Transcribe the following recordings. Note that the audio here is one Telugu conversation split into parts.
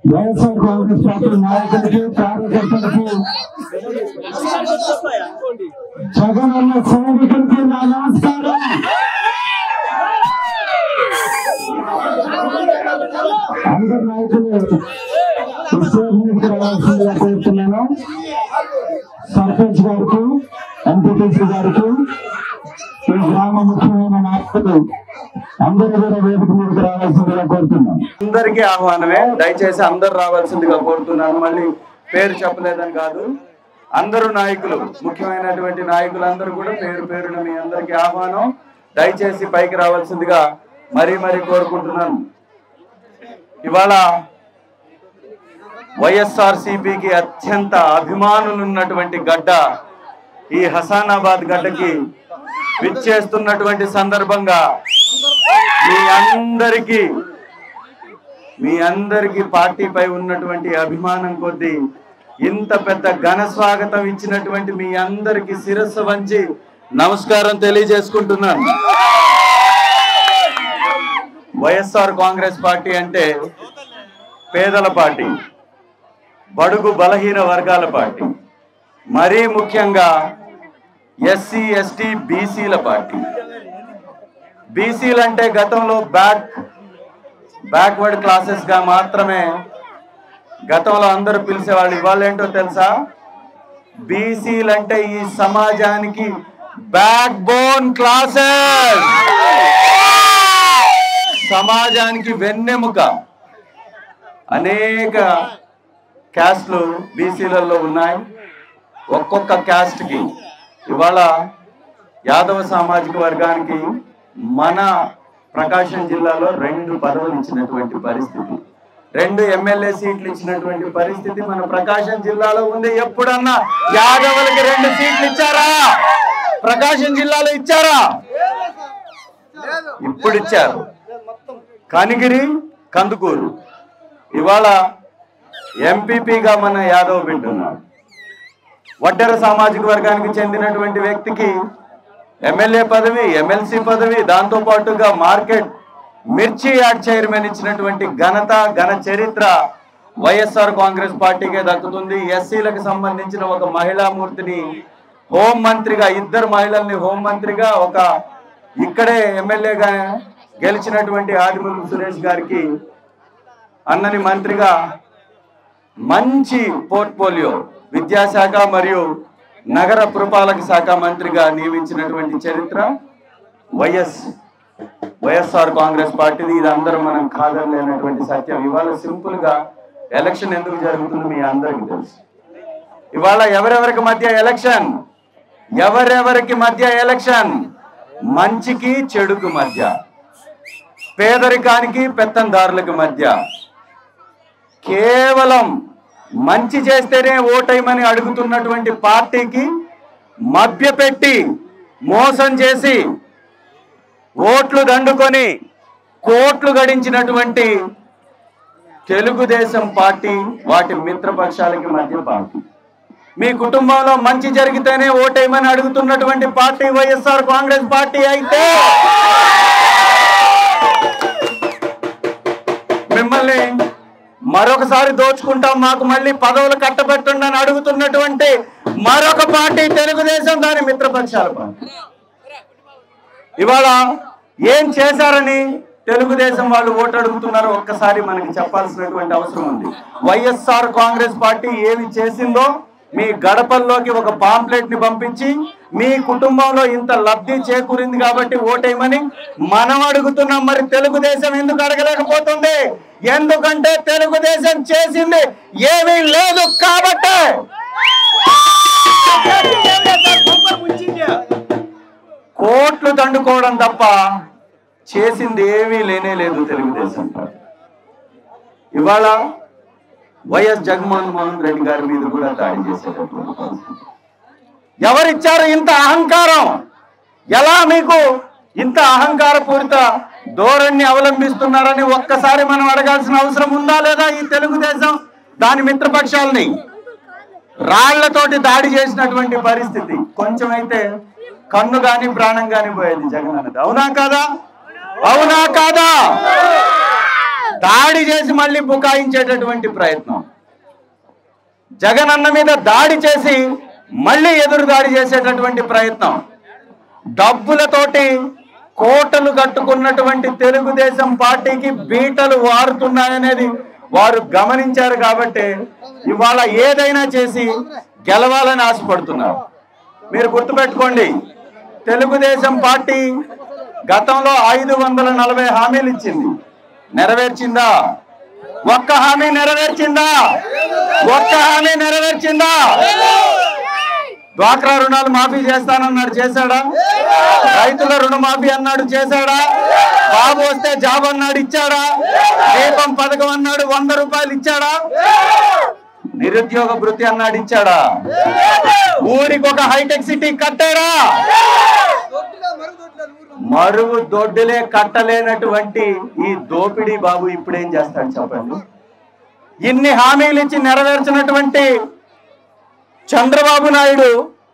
వైఎస్ఆర్ కాంగ్రెస్ పార్టీ నాయకులకి కార్యకర్తలకి జగనన్న సైనికులకి నా నమస్కారం అందరు నాయకులు విశ్లేషణకు రావాల్సిందిగా కోరుతున్నాను సర్పంచ్ గారికి ఎంపీటీసీ గారికి ఈ గ్రామ ముఖ్యమైన నాయకులు అందరూ కూడా వేదిక మీదకి రావాల్సిందిగా కోరుతున్నాం అందరికీ ఆహ్వానమే దయచేసి అందరు రావాల్సిందిగా కోరుతున్నాను మళ్ళీ పేరు చెప్పలేదని కాదు అందరూ నాయకులు ముఖ్యమైనటువంటి నాయకులు అందరూ కూడా పేరు పేరున మీ అందరికీ ఆహ్వానం దయచేసి పైకి రావాల్సిందిగా మరీ మరీ కోరుకుంటున్నాను ఇవాళ వైఎస్ఆర్ సిపికి అత్యంత అభిమానులు ఉన్నటువంటి గడ్డ ఈ హసానాబాద్ గడ్డకి విచ్చేస్తున్నటువంటి సందర్భంగా మీ అందరికీ మీ అందరికీ పార్టీపై ఉన్నటువంటి అభిమానం కొద్దీ ఇంత పెద్ద ఘన స్వాగతం ఇచ్చినటువంటి మీ అందరికీ శిరస్సు వంచి నమస్కారం తెలియజేసుకుంటున్నాను వైఎస్ఆర్ కాంగ్రెస్ పార్టీ అంటే పేదల పార్టీ బడుగు బలహీన వర్గాల పార్టీ మరీ ముఖ్యంగా ఎస్సీ ఎస్టీ బీసీల పార్టీ బీసీలు అంటే గతంలో బ్యాక్ బ్యాక్వర్డ్ క్లాసెస్ గా మాత్రమే గతంలో అందరూ పిలిచేవాళ్ళు ఇవాళ ఏంటో తెలుసా బీసీలు అంటే ఈ సమాజానికి బ్యాక్ బోన్ క్లాసెస్ సమాజానికి వెన్నెముక అనేక క్యాస్ట్లు బీసీలలో ఉన్నాయి ఒక్కొక్క క్యాస్ట్కి ఇవాళ యాదవ సామాజిక వర్గానికి మన ప్రకాశం జిల్లాలో రెండు పదవులు ఇచ్చినటువంటి పరిస్థితి రెండు ఎమ్మెల్యే సీట్లు ఇచ్చినటువంటి పరిస్థితి మన ప్రకాశం జిల్లాలో ఉంది ఎప్పుడన్నా యాదవులకి రెండు సీట్లు ఇచ్చారా ప్రకాశం జిల్లాలో ఇచ్చారా ఇప్పుడు ఇచ్చారు కనిగిరి కందుకూరు ఇవాళ ఎంపీపీగా మన యాదవ్ బిడ్డ ఉన్నాడు వడ్డెర సామాజిక వర్గానికి చెందినటువంటి వ్యక్తికి ఎమ్మెల్యే పదవి ఎమ్మెల్సీ పదవి దాంతో పాటుగా మార్కెట్ మిర్చి యాడ్ చైర్మన్ ఇచ్చినటువంటి ఘనత ఘన చరిత్ర వైఎస్ఆర్ కాంగ్రెస్ పార్టీకే దక్కుతుంది ఎస్సీలకు సంబంధించిన ఒక మహిళా మూర్తిని హోం మంత్రిగా ఇద్దరు మహిళల్ని హోం మంత్రిగా ఒక ఇక్కడే ఎమ్మెల్యేగా గెలిచినటువంటి ఆదిమూలపు సురేష్ గారికి అన్నని మంత్రిగా మంచి పోర్ట్ఫోలియో విద్యాశాఖ మరియు నగర పురపాలక శాఖ మంత్రిగా నియమించినటువంటి చరిత్ర వైఎస్ వైఎస్ఆర్ కాంగ్రెస్ పార్టీది ఇది అందరూ మనం కాదనలేనటువంటి సత్యం ఇవాళ సింపుల్ గా ఎలక్షన్ ఎందుకు జరుగుతుంది మీ అందరికీ తెలుసు ఇవాళ ఎవరెవరికి మధ్య ఎలక్షన్ ఎవరెవరికి మధ్య ఎలక్షన్ మంచికి చెడుకు మధ్య పేదరికానికి పెత్తందారులకు మధ్య కేవలం మంచి చేస్తేనే ఓటేయమని అడుగుతున్నటువంటి పార్టీకి మభ్యపెట్టి మోసం చేసి ఓట్లు దండుకొని కోట్లు గడించినటువంటి తెలుగుదేశం పార్టీ వాటి మిత్రపక్షాలకి మధ్య పార్టీ మీ కుటుంబంలో మంచి జరిగితేనే ఓటేయమని అడుగుతున్నటువంటి పార్టీ వైఎస్ఆర్ కాంగ్రెస్ పార్టీ అయితే మిమ్మల్ని మరొకసారి దోచుకుంటాం మాకు మళ్ళీ పదవులు కట్టబెట్టండి అని అడుగుతున్నటువంటి మరొక పార్టీ తెలుగుదేశం దాని మిత్రపక్షాల పార్టీ ఇవాళ ఏం చేశారని తెలుగుదేశం వాళ్ళు ఓటు అడుగుతున్నారో ఒక్కసారి మనకి చెప్పాల్సినటువంటి అవసరం ఉంది వైఎస్ఆర్ కాంగ్రెస్ పార్టీ ఏమి చేసిందో మీ గడపల్లోకి ఒక పాంప్లెట్ ని పంపించి మీ కుటుంబంలో ఇంత లబ్ధి చేకూరింది కాబట్టి ఓటేయమని మనం అడుగుతున్నాం మరి తెలుగుదేశం ఎందుకు అడగలేకపోతుంది ఎందుకంటే తెలుగుదేశం చేసింది ఏమీ లేదు కాబట్టి కోట్లు దండుకోవడం తప్ప చేసింది ఏమీ లేనే లేదు తెలుగుదేశం పార్టీ ఇవాళ వైఎస్ జగన్మోహన్ మోహన్ రెడ్డి గారి మీద కూడా దాడి చేసేటటువంటి పరిస్థితి ఎవరిచ్చారు ఇంత అహంకారం ఎలా మీకు ఇంత అహంకారపూరిత ధోరణి అవలంబిస్తున్నారని ఒక్కసారి మనం అడగాల్సిన అవసరం ఉందా లేదా ఈ తెలుగుదేశం దాని మిత్రపక్షాలని రాళ్లతోటి దాడి చేసినటువంటి పరిస్థితి కొంచెం అయితే కన్ను గాని ప్రాణం గాని పోయేది జగన్ అన్నది అవునా కాదా అవునా కాదా దాడి చేసి మళ్ళీ బుకాయించేటటువంటి ప్రయత్నం జగన్ అన్న మీద దాడి చేసి మళ్ళీ ఎదురు దాడి చేసేటటువంటి ప్రయత్నం డబ్బులతోటి కోటలు కట్టుకున్నటువంటి తెలుగుదేశం పార్టీకి బీటలు వారుతున్నాయనేది వారు గమనించారు కాబట్టి ఇవాళ ఏదైనా చేసి గెలవాలని ఆశపడుతున్నారు మీరు గుర్తుపెట్టుకోండి తెలుగుదేశం పార్టీ గతంలో ఐదు వందల నలభై హామీలు ఇచ్చింది నెరవేర్చిందా ఒక్క హామీ నెరవేర్చిందా ఒక్క హామీ నెరవేర్చిందా డ్వాక్రా రుణాలు మాఫీ చేస్తానన్నాడు చేశాడా రైతుల రుణమాఫీ అన్నాడు చేశాడా బాబు వస్తే జాబ్ అన్నాడు ఇచ్చాడా దీపం పథకం అన్నాడు వంద రూపాయలు ఇచ్చాడా నిరుద్యోగ భృతి అన్నాడు ఇచ్చాడా ఊరికి ఒక హైటెక్ సిటీ కట్టాడా మరుగు దొడ్డులే కట్టలేనటువంటి ఈ దోపిడీ బాబు ఇప్పుడేం చేస్తాడు చెప్పండి ఇన్ని హామీలు ఇచ్చి నెరవేర్చినటువంటి చంద్రబాబు నాయుడు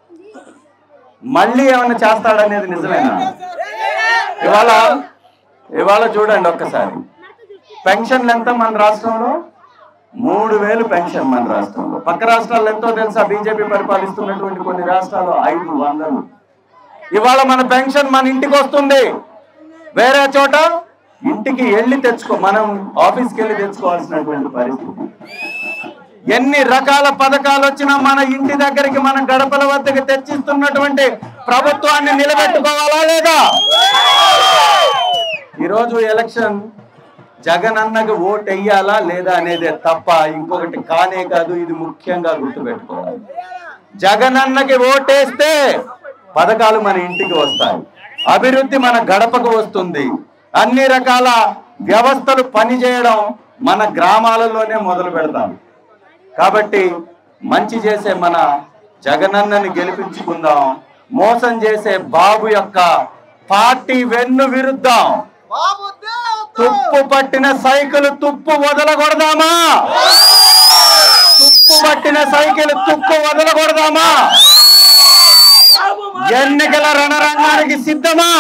మళ్ళీ ఏమైనా చేస్తాడనేది నిజమేనా ఇవాళ ఇవాళ చూడండి ఒక్కసారి పెన్షన్లు ఎంత మన రాష్ట్రంలో మూడు వేలు పెన్షన్ మన రాష్ట్రంలో పక్క రాష్ట్రాల్లో ఎంతో తెలుసా బీజేపీ పరిపాలిస్తున్నటువంటి కొన్ని రాష్ట్రాలు ఐదు వందలు ఇవాళ మన పెన్షన్ మన ఇంటికి వస్తుంది వేరే చోట ఇంటికి వెళ్ళి తెచ్చుకో మనం ఆఫీస్కి వెళ్ళి తెచ్చుకోవాల్సినటువంటి పరిస్థితి ఎన్ని రకాల పథకాలు వచ్చినా మన ఇంటి దగ్గరికి మన గడపల వద్దకు తెచ్చిస్తున్నటువంటి ప్రభుత్వాన్ని నిలబెట్టుకోవాలా లేదా ఈరోజు ఎలక్షన్ జగన్ అన్నకి ఓటు వెయ్యాలా లేదా అనేదే తప్ప ఇంకొకటి కానే కాదు ఇది ముఖ్యంగా గుర్తుపెట్టుకోవాలి జగన్ అన్నకి ఓటేస్తే పథకాలు మన ఇంటికి వస్తాయి అభివృద్ధి మన గడపకు వస్తుంది అన్ని రకాల వ్యవస్థలు పనిచేయడం మన గ్రామాలలోనే మొదలు పెడతాం కాబట్టి మంచి చేసే మన జగనన్నని గెలిపించుకుందాం మోసం చేసే బాబు యొక్క పార్టీ వెన్ను విరుద్దాం తుప్పు పట్టిన సైకిల్ తుప్పు వదలకూడదామా తుప్పు పట్టిన సైకిల్ తుప్పు వదలకూడదామా ఎన్నికల రణరంగానికి సిద్ధమా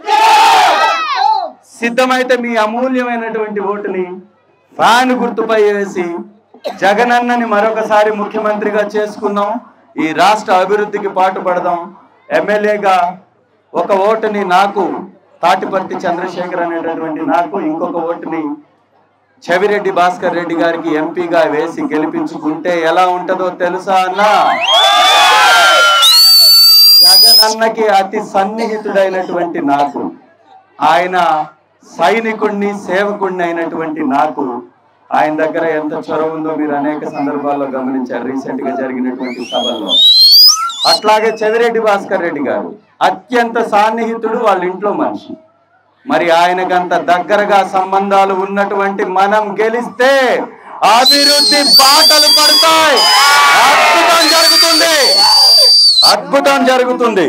సిద్ధమైతే మీ అమూల్యమైనటువంటి ఓటుని ఫ్యాన్ గుర్తుపై వేసి జగనన్నని మరొకసారి ముఖ్యమంత్రిగా చేసుకుందాం ఈ రాష్ట్ర అభివృద్ధికి పాటుపడదాం ఎమ్మెల్యేగా ఒక ఓటుని నాకు తాటిపర్తి చంద్రశేఖర్ అనేటటువంటి నాకు ఇంకొక ఓటుని చెవిరెడ్డి భాస్కర్ రెడ్డి గారికి ఎంపీగా వేసి గెలిపించుకుంటే ఎలా ఉంటుందో తెలుసా అన్నా జగన్ అన్నకి అతి సన్నిహితుడైనటువంటి నాకు ఆయన సైనికుణ్ణి సేవకుణ్ణి అయినటువంటి నాకు ఆయన దగ్గర ఎంత చొరవ ఉందో మీరు అనేక సందర్భాల్లో గమనించారు రీసెంట్ గా జరిగినటువంటి సభల్లో అట్లాగే చెవిరెడ్డి భాస్కర్ రెడ్డి గారు అత్యంత సాన్నిహితుడు వాళ్ళ ఇంట్లో మనిషి మరి ఆయనకంత దగ్గరగా సంబంధాలు ఉన్నటువంటి మనం గెలిస్తే అభివృద్ధి బాటలు పడతాయి అద్భుతం జరుగుతుంది అద్భుతం జరుగుతుంది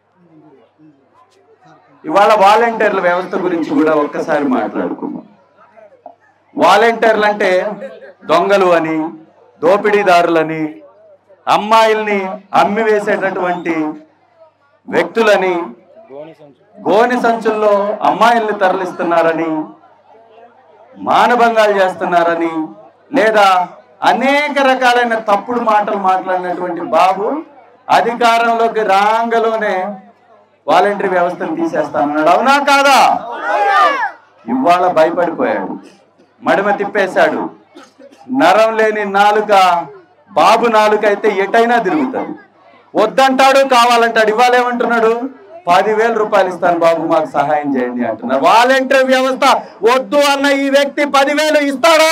ఇవాళ వాలంటీర్ల వ్యవస్థ గురించి కూడా ఒక్కసారి మాట్లాడుకుందాం వాలంటీర్లు అంటే దొంగలు అని దోపిడీదారులని అమ్మాయిల్ని అమ్మి వేసేటటువంటి వ్యక్తులని గోని సంచుల్లో అమ్మాయిల్ని తరలిస్తున్నారని మానభంగాలు చేస్తున్నారని లేదా అనేక రకాలైన తప్పుడు మాటలు మాట్లాడినటువంటి బాబు అధికారంలోకి రాంగలోనే వాలంటరీ వ్యవస్థను తీసేస్తానన్నాడు అవునా కాదా ఇవాళ భయపడిపోయాడు మడిమ తిప్పేశాడు నరం లేని నాలుక బాబు నాలుక అయితే ఎటైనా తిరుగుతాడు వద్దంటాడు కావాలంటాడు ఇవాళ ఏమంటున్నాడు పదివేల రూపాయలు ఇస్తాను బాబు మాకు సహాయం చేయండి అంటున్నారు వాలంటీర్ వ్యవస్థ వద్దు అన్న ఈ వ్యక్తి పదివేలు ఇస్తాడా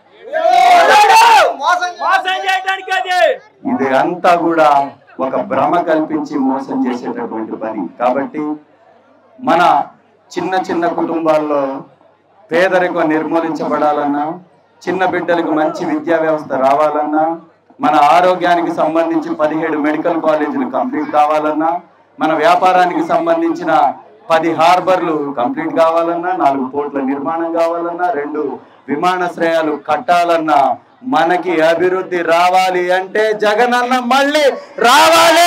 మోసం చేయడానికి అది ఇది అంతా కూడా ఒక భ్రమ కల్పించి మోసం చేసేటటువంటి పని కాబట్టి మన చిన్న చిన్న కుటుంబాల్లో పేదరికం నిర్మూలించబడాలన్నా చిన్న బిడ్డలకు మంచి విద్యా వ్యవస్థ రావాలన్నా మన ఆరోగ్యానికి సంబంధించి పదిహేడు మెడికల్ కాలేజీలు కంప్లీట్ కావాలన్నా మన వ్యాపారానికి సంబంధించిన పది హార్బర్లు కంప్లీట్ కావాలన్నా నాలుగు పోర్ట్ల నిర్మాణం కావాలన్నా రెండు విమానాశ్రయాలు కట్టాలన్నా మనకి అభివృద్ధి రావాలి అంటే జగనన్న మళ్ళీ రావాలి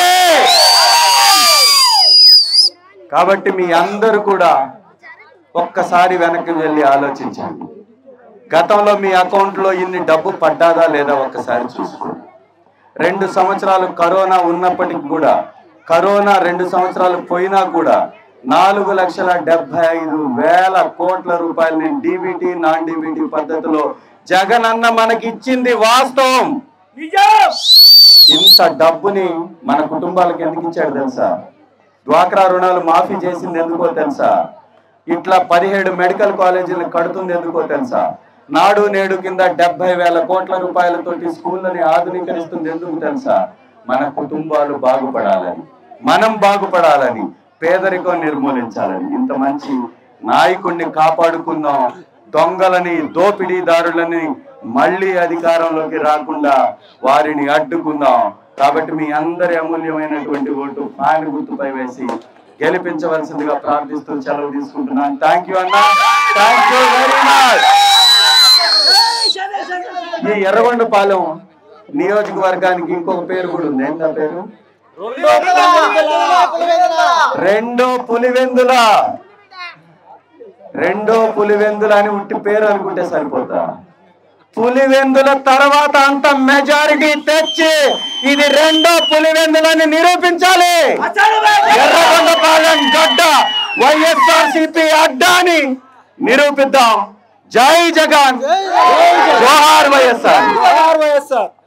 కాబట్టి మీ అందరూ కూడా ఒక్కసారి వెనక్కి వెళ్ళి ఆలోచించండి గతంలో మీ అకౌంట్లో ఇన్ని డబ్బు పడ్డాదా లేదా ఒక్కసారి చూసుకోండి రెండు సంవత్సరాలు కరోనా ఉన్నప్పటికి కూడా కరోనా రెండు సంవత్సరాలు పోయినా కూడా నాలుగు లక్షల డెబ్బై ఐదు వేల కోట్ల రూపాయలని డీబీటీ నాన్ డీబీటీ పద్ధతిలో జగన్ అన్న మనకి ఇచ్చింది వాస్తవం నిజం ఇంత డబ్బుని మన కుటుంబాలకు ఎందుకు ఇచ్చాడు తెలుసా డ్వాక్రా రుణాలు మాఫీ చేసింది ఎందుకో తెలుసా ఇట్లా పదిహేడు మెడికల్ కాలేజీలు కడుతుంది ఎందుకో తెలుసా నాడు నేడు కింద డెబ్బై వేల కోట్ల రూపాయలతోటి స్కూళ్ళని ఆధునీకరిస్తుంది ఎందుకు తెలుసా మన కుటుంబాలు బాగుపడాలని మనం బాగుపడాలని పేదరికం నిర్మూలించాలని ఇంత మంచి నాయకుడిని కాపాడుకుందాం దొంగలని దోపిడీదారులని మళ్ళీ అధికారంలోకి రాకుండా వారిని అడ్డుకుందాం కాబట్టి మీ అందరి అమూల్యమైనటువంటి ఓటు ఫ్యాన్ గుర్తుపై వేసి గెలిపించవలసిందిగా ప్రార్థిస్తూ సెలవు తీసుకుంటున్నాను థ్యాంక్ యూ అన్న థ్యాంక్ యూ వెరీ మచ్ ఈ ఎర్రగొండపాలెం నియోజకవర్గానికి ఇంకొక పేరు కూడా ఉంది ఏంటా పేరు రెండో పులివెందుల రెండో పులివెందుల అని ఉట్టి పేరు అనుకుంటే సరిపోతా పులివెందుల తర్వాత అంత మెజారిటీ తెచ్చి ఇది రెండో పులివెందులని నిరూపించాలి ఎర్రగొండపాలెం గడ్డ వైఎస్ఆర్ సిపి అడ్డాని నిరూపిద్దాం జై జగన్ జోహార్ వైఎస్ఆర్ వైఎస్ఆర్